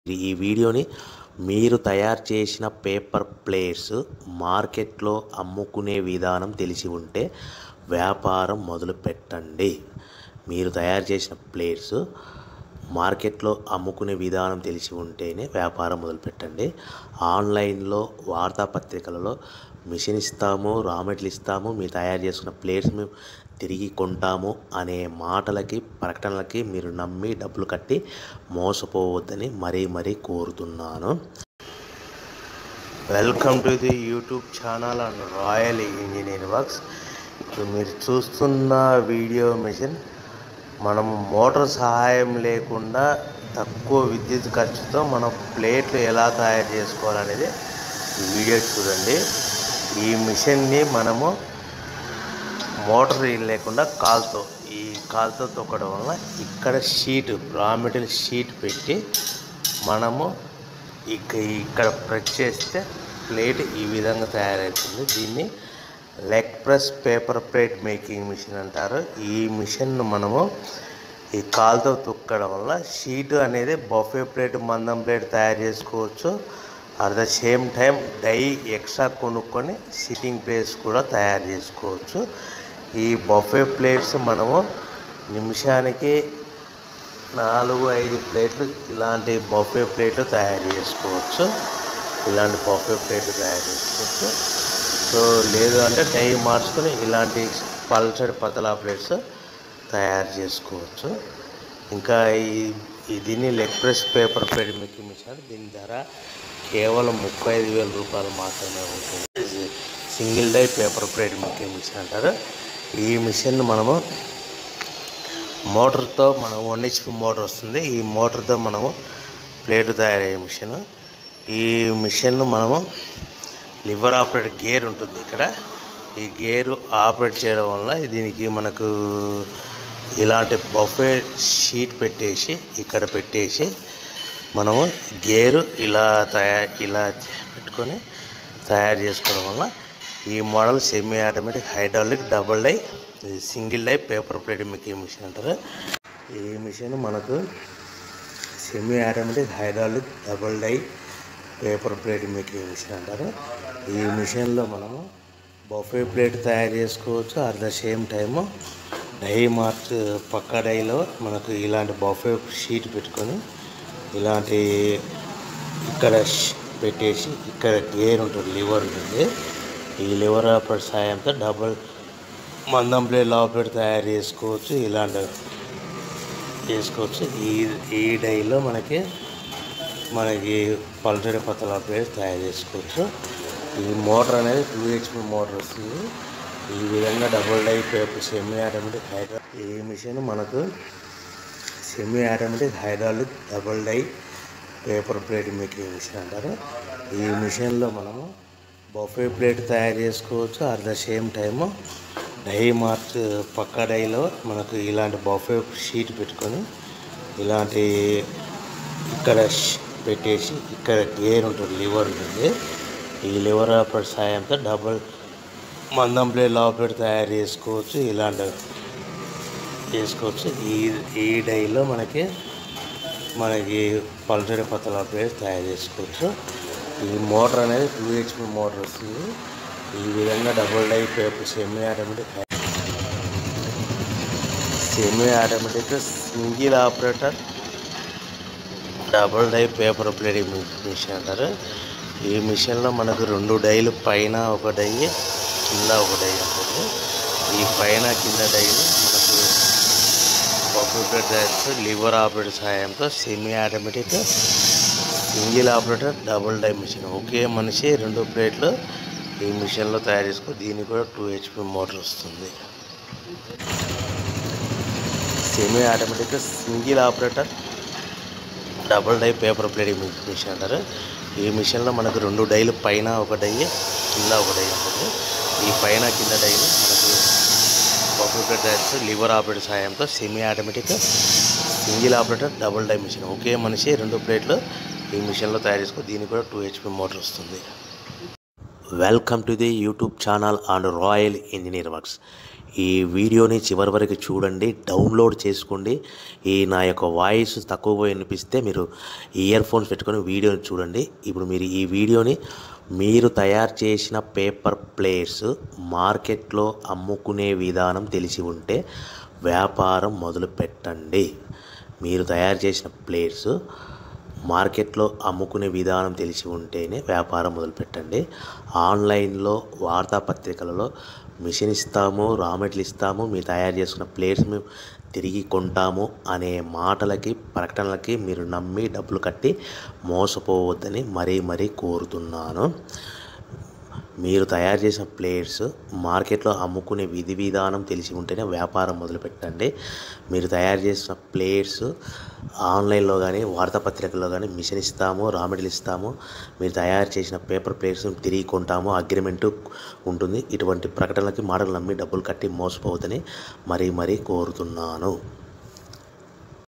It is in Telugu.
ఈ వీడియోని మీరు తయారు చేసిన పేపర్ ప్లేట్స్ మార్కెట్లో అమ్ముకునే విధానం తెలిసి ఉంటే వ్యాపారం మొదలు పెట్టండి మీరు తయారు చేసిన ప్లేట్స్ మార్కెట్లో అమ్ముకునే విధానం తెలిసి ఉంటేనే వ్యాపారం మొదలు పెట్టండి ఆన్లైన్లో వార్తాపత్రికలలో మిషన్ ఇస్తాము రా మెటీరియల్ ఇస్తాము మీరు తయారు చేసుకున్న ప్లేట్స్ మేము తిరిగి కొంటాము అనే మాటలకి ప్రకటనలకి మీరు నమ్మి డబ్బులు కట్టి మోసపోవద్దని మరీ మరీ కోరుతున్నాను welcome to the YouTube channel and Royal Engineer Works ఇప్పుడు మీరు చూస్తున్న వీడియో మిషన్ మనం మోటార్ సహాయం లేకుండా తక్కువ విద్యుత్ ఖర్చుతో మనం ప్లేట్లు ఎలా తయారు చేసుకోవాలనేది ఈ వీడియో చూడండి ఈ మిషన్ని మనము మోటార్ లేకుండా కాలుతో ఈ కాలుతో తొక్కడం వల్ల ఇక్కడ షీట్ రా మెటీరియల్ షీట్ పెట్టి మనము ఇక ఇక్కడ ప్రెస్ చేస్తే ప్లేట్ ఈ విధంగా తయారవుతుంది దీన్ని leg press paper plate making machine అంటారు ఈ మిషన్ మనము ఈ కాలుతో తొక్కడం వల్ల షీట్ అనేది బఫే ప్లేట్ మందం ప్లేట్ తయారు చేసుకోవచ్చు at the same time die extra కొనుక్కొని సిట్టింగ్ ప్లేస్ కూడా తయారు చేసుకోవచ్చు ఈ బఫే ప్లేట్స్ మనము నిమిషానికి నాలుగు ఐదు ప్లేట్లు ఇలాంటి బఫే ప్లేట్లు తయారు చేసుకోవచ్చు ఇలాంటి బఫే ప్లేట్లు తయారు చేసుకోవచ్చు సో లేదు అంటే టై మార్చుకొని ఇలాంటి పల్చడి పతలా ప్లేట్స్ తయారు చేసుకోవచ్చు ఇంకా ఈ ఈ దీన్ని leg press paper plate making machine దీని ధర కేవలం ముప్పై ఐదు వేల రూపాయలు మాత్రమే ఉంటుంది single die paper plate making machine అంటారు ఈ మిషన్ మనము మోటార్తో మనం వన్ హెచ్పి మోటార్ వస్తుంది ఈ మోటార్తో మనము ప్లేట్ తయారయ్యే మిషన్ ఈ మిషన్ మనము లివర్ ఆపరేట్ గేర్ ఉంటుంది ఇక్కడ ఈ గేర్ ఆపరేట్ చేయడం వల్ల దీనికి మనకు ఇలాంటి బఫే షీట్ పెట్టేసి ఇక్కడ పెట్టేసి మనము గేరు ఇలా తయారు ఇలా పెట్టుకొని తయారు చేసుకోవడం వల్ల ఈ model semi automatic hydraulic double die single die paper plate making machine అంటారు ఈ మిషన్ మనకు semi automatic hydraulic double die paper plate making machine అంటారు ఈ మిషన్లో మనము బఫే ప్లేట్ తయారు చేసుకోవచ్చు at the same time die మార్చ్ పక్క డైలో మనకు ఇలాంటి బఫే షీట్ పెట్టుకొని ఇలాంటి ఇక్కడ ష్ పెట్టేసి ఇక్కడ గేర్ ఉంటుంది లివర్ ఉంటుంది ఈ లివర్ ఆపరేట్ సాయంతో డబుల్ మందం ప్లేట్ ఆపరేట్ తయారు చేసుకోవచ్చు ఇలాంటి చేసుకోవచ్చు ఈ ఈ డైలో మనకి మనకి పల్చడి పతల ప్లేట్ తయారు చేసుకోవచ్చు ఈ మోటార్ అనేది టూ హెచ్పి మోటార్ వస్తుంది ఈ విధంగా double die paper semi automatic hydra ఈ మిషన్ మనకు semi automatic hydraulic double die paper plate making machine అంటారు ఈ మిషన్లో మనము బఫే ప్లేట్ తయారు చేసుకోవచ్చు at the same time die మార్చ్ పక్క డైలో మనకు ఇలాంటి బఫే షీట్ పెట్టుకొని ఇలాంటి ఇక్కడ ష్ పెట్టేసి ఇక్కడ గేర్ ఉంటుంది లివర్ ఉంటుంది ఈ లివర్ ఆపరేట్ సాయంతో డబుల్ మందం ప్లేట్ ఆపరేట్ తయారు చేసుకోవచ్చు ఇలాంటి చేసుకోవచ్చు ఈ ఈ డైలో మనకి మనకి పల్చడి పతల ప్లేట్ తయారు చేసుకోవచ్చు ఈ మోటార్ అనేది టూ హెచ్పి మోటార్ వస్తుంది ఈ విధంగా double die paper semi automatic semi automatic single operator double die paper plate machine అంటారు ఈ మిషన్లో మనకు రెండు డైలు పైన ఒక డై కింద ఒక డై ఉంటుంది ఈ పైన కింద డైలు మనకు ఆపరేటర్ డైస్ లివర్ ఆపరేటర్ సహాయంతో semi automatic single operator double die machine ఒకే మనిషి రెండు ప్లేట్లు ఈ మిషన్లో తయారు చేసుకో దీనికి కూడా టూ హెచ్పి మోటార్ వస్తుంది semi automatic single operator double die paper plate machine అంటారు ఈ మిషన్లో మనకు రెండు డైలు పైన ఒక డై కింద ఒక డై ఉంటుంది ఈ పైన కింద డైలు మనకు ఆపరేటర్ డైస్ లివర్ ఆపరేటర్ సహాయంతో semi automatic single operator double die machine ఒకే మనిషి రెండు ప్లేట్లు ఈ మిషన్లో తయారు చేసుకో దీనికి కూడా టూ హెచ్పి మోటార్ వస్తుంది welcome to the YouTube channel and Royal Engineer Works ఈ వీడియోని చివరి వరకు చూడండి డౌన్లోడ్ చేసుకోండి ఈ నా యొక్క వాయిస్ తక్కువ వినిపిస్తే మీరు ఇయర్ ఫోన్స్ పెట్టుకొని వీడియోని చూడండి ఇప్పుడు మీరు ఈ వీడియోని మీరు తయారు చేసిన పేపర్ ప్లేట్స్ మార్కెట్లో అమ్ముకునే విధానం తెలిసి ఉంటే వ్యాపారం మొదలు పెట్టండి మీరు తయారు చేసిన ప్లేట్స్ మార్కెట్లో అమ్ముకునే విధానం తెలిసి ఉంటేనే వ్యాపారం మొదలుపెట్టండి ఆన్లైన్లో వార్తాపత్రికలలో మిషన్ ఇస్తాము రా మెటీరియల్ ఇస్తాము మీరు తయారు చేసుకున్న ప్లేట్స్ మేము తిరిగి కొంటాము అనే మాటలకి ప్రకటనలకి మీరు నమ్మి డబ్బులు కట్టి మోసపోవద్దని మరీ మరీ కోరుతున్నాను మీరు తయారు చేసిన ప్లేట్స్ మార్కెట్లో అమ్ముకునే విధి విధానం తెలిసి ఉంటేనే వ్యాపారం మొదలుపెట్టండి మీరు తయారు చేసిన ప్లేట్స్ ఆన్లైన్లో కానీ వార్తాపత్రికల్లో కానీ మిషన్ ఇస్తాము రా మెటీరియల్ ఇస్తాము మీరు తయారు చేసిన పేపర్ ప్లేట్స్ తిరిగి కొంటాము అగ్రిమెంటు ఉంటుంది ఇటువంటి ప్రకటనలకి మాటలు నమ్మి డబ్బులు కట్టి మోసపోవద్దని మరీ మరీ కోరుతున్నాను